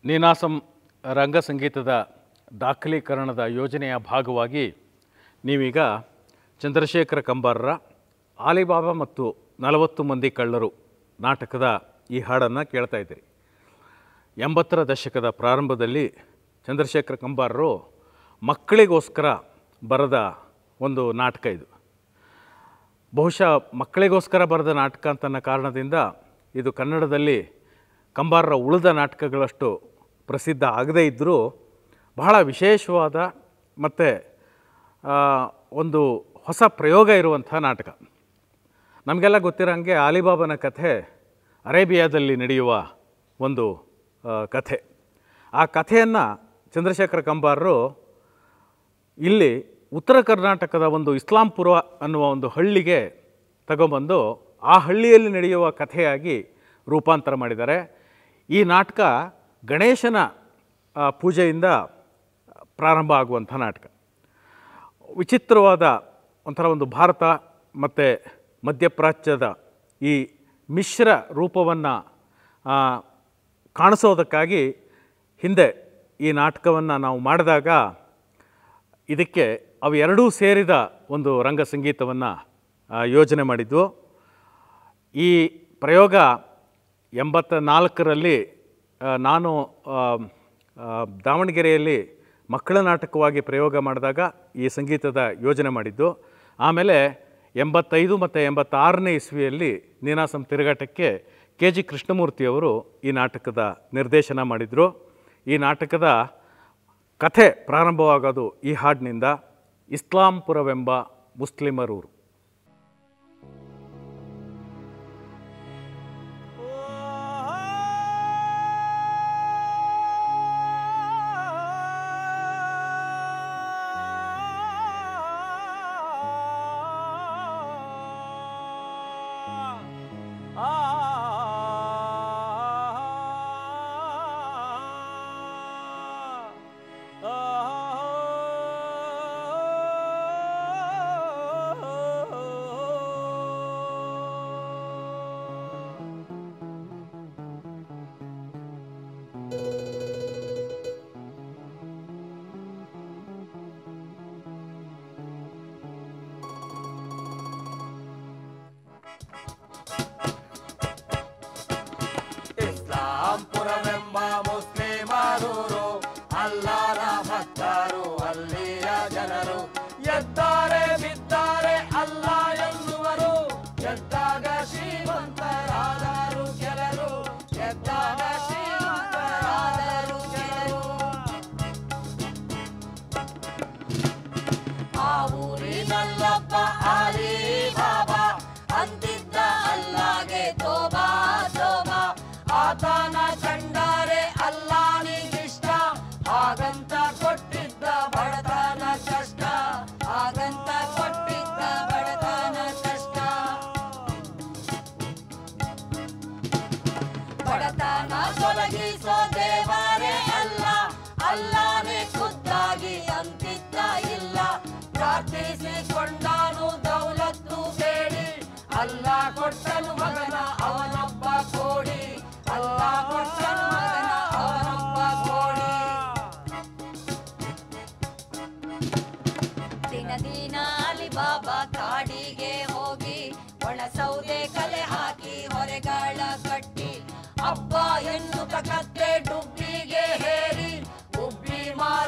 ನೀನಾಸಂ ರಂಗ ಸಂಗೀತದ ದಾಖಲೀಕರಣದ ಯೋಜನೆಯ ಭಾಗವಾಗಿ ನೀವೀಗ ಚಂದ್ರಶೇಖರ ಕಂಬಾರರ ಆಲಿಬಾಬಾ ಮತ್ತು ನಲವತ್ತು ಮಂದಿ ಕಳ್ಳರು ನಾಟಕದ ಈ ಹಾಡನ್ನು ಕೇಳ್ತಾ ಇದ್ದೀರಿ ಎಂಬತ್ತರ ದಶಕದ ಪ್ರಾರಂಭದಲ್ಲಿ ಚಂದ್ರಶೇಖರ ಕಂಬಾರರು ಮಕ್ಕಳಿಗೋಸ್ಕರ ಬರೆದ ಒಂದು ನಾಟಕ ಇದು ಬಹುಶಃ ಮಕ್ಕಳಿಗೋಸ್ಕರ ಬರೆದ ನಾಟಕ ಅಂತನ್ನ ಕಾರಣದಿಂದ ಇದು ಕನ್ನಡದಲ್ಲಿ ಕಂಬಾರರ ಉಳಿದ ನಾಟಕಗಳಷ್ಟು ಪ್ರಸಿದ್ಧ ಆಗದೇ ಇದ್ದರೂ ಬಹಳ ವಿಶೇಷವಾದ ಮತ್ತು ಒಂದು ಹೊಸ ಪ್ರಯೋಗ ಇರುವಂಥ ನಾಟಕ ನಮಗೆಲ್ಲ ಗೊತ್ತಿರೋಂಗೆ ಆಲಿಬಾಬನ ಕಥೆ ಅರೇಬಿಯಾದಲ್ಲಿ ನಡೆಯುವ ಒಂದು ಆ, ಕಥೆ ಆ ಕಥೆಯನ್ನು ಚಂದ್ರಶೇಖರ ಕಂಬಾರರು ಇಲ್ಲಿ ಉತ್ತರ ಕರ್ನಾಟಕದ ಒಂದು ಇಸ್ಲಾಂಪುರ ಅನ್ನುವ ಒಂದು ಹಳ್ಳಿಗೆ ತಗೊಂಬಂದು ಆ ಹಳ್ಳಿಯಲ್ಲಿ ನಡೆಯುವ ಕಥೆಯಾಗಿ ರೂಪಾಂತರ ಮಾಡಿದ್ದಾರೆ ಈ ನಾಟಕ ಗಣೇಶನ ಆ, ಪೂಜೆಯಿಂದ ಪ್ರಾರಂಭ ಆಗುವಂಥ ನಾಟಕ ವಿಚಿತ್ರವಾದ ಒಂಥರ ಒಂದು ಭಾರತ ಮತ್ತು ಮಧ್ಯಪ್ರಾಚ್ಯದ ಈ ಮಿಶ್ರ ರೂಪವನ್ನು ಕಾಣಿಸೋದಕ್ಕಾಗಿ ಹಿಂದೆ ಈ ನಾಟಕವನ್ನು ನಾವು ಮಾಡಿದಾಗ ಇದಕ್ಕೆ ಅವೆರಡೂ ಸೇರಿದ ಒಂದು ರಂಗ ಸಂಗೀತವನ್ನು ಯೋಜನೆ ಮಾಡಿದ್ವು ಈ ಪ್ರಯೋಗ ಎಂಬತ್ತ ನಾಲ್ಕರಲ್ಲಿ ಆ, ನಾನು ಆ, ಆ, ದಾವಣಗೆರೆಯಲ್ಲಿ ಮಕ್ಕಳ ನಾಟಕವಾಗಿ ಪ್ರಯೋಗ ಮಾಡಿದಾಗ ಈ ಸಂಗೀತದ ಯೋಜನೆ ಮಾಡಿದ್ದು ಆಮೇಲೆ ಎಂಬತ್ತೈದು ಮತ್ತು ಎಂಬತ್ತಾರನೇ ಇಸ್ವಿಯಲ್ಲಿ ನೀನಾಸಂ ತಿರುಗಾಟಕ್ಕೆ ಕೆ ಜಿ ಕೃಷ್ಣಮೂರ್ತಿಯವರು ಈ ನಾಟಕದ ನಿರ್ದೇಶನ ಮಾಡಿದರು ಈ ನಾಟಕದ ಕಥೆ ಪ್ರಾರಂಭವಾಗೋದು ಈ ಹಾಡಿನಿಂದ ಇಸ್ಲಾಂಪುರವೆಂಬ ಮುಸ್ಲಿಮರೂರು ಇಸ್ಲಾಂಪುರವೆಂಬ ಮುಸ್ಲಿಮರೂರು ಅಲ್ಲಾರ ಭಕ್ತರು ಅಲ್ಲಿಯ ಜನರು ಎದ್ದಾರೆ ಬಿದ್ದಾರೆ ಅಲ್ಲ ಎನ್ನುವರು ಎದ್ದಾಗ ಶ್ರೀಮಂತರಾದರು ಕೆಲರು ಎದ್ದಾಗ ಶ್ರೀಮಂತರಾದರು ಕೆಲರು ಆ ಊರಿನಲ್ಲೊಬ್ಬ ಆಲಿ ಬಾಬಾ ಅಂತಿದ್ದ ಅಲ್ಲಾಗೆ ತೋಬಾ ತೋಬಾ ಆತನ ಕಂಡರೆ ಅಲ್ಲಾನಿಗಿಷ್ಟ ಹಾಗಂತ ಕೊಟ್ಟಿದ್ದ ಬಡತನ ಕಷ್ಟ ಹಾಗಂತ ಕೊಟ್ಟಿದ್ದ ಬಡತನ ಕಷ್ಟ ಬಡತನ ತೊಲಗಿಸೋ ದೇವರೇ ಅಲ್ಲ ಅಲ್ಲಾನೇ ಖುದ್ದಾಗಿ ಅಂತಿದ್ದ ಇಲ್ಲ ಪ್ರಾರ್ಥಿಸಿಕೊಂಡಾನು ದೌಲತ್ತು ಬೇಡಿ ಅಲ್ಲ ಕೊಟ್ಟನು ಮಗನ ಅವನೊಬ್ಬ ಕೋಡಿ ಅಲ್ಲ ಕೊಟ್ಟನು ಮಗನ ಅವನೊಬ್ಬ ಕೋಡಿ ದಿನ ದಿನ ಅಲಿಬಾಬಾ ಕಾಡಿಗೆ ಹೋಗಿ ಒಣ ಸೌದೆ ಕಲೆ ಹಾಕಿ ಹೊರೆಗಳ ಕಟ್ಟಿ ಹಬ್ಬ ಎನ್ನುತ್ತ ಕತ್ತೆ ಡುಬ್ಬಿಗೆ ಹೇರಿ ಉಬ್ಬಿ ಮಾರ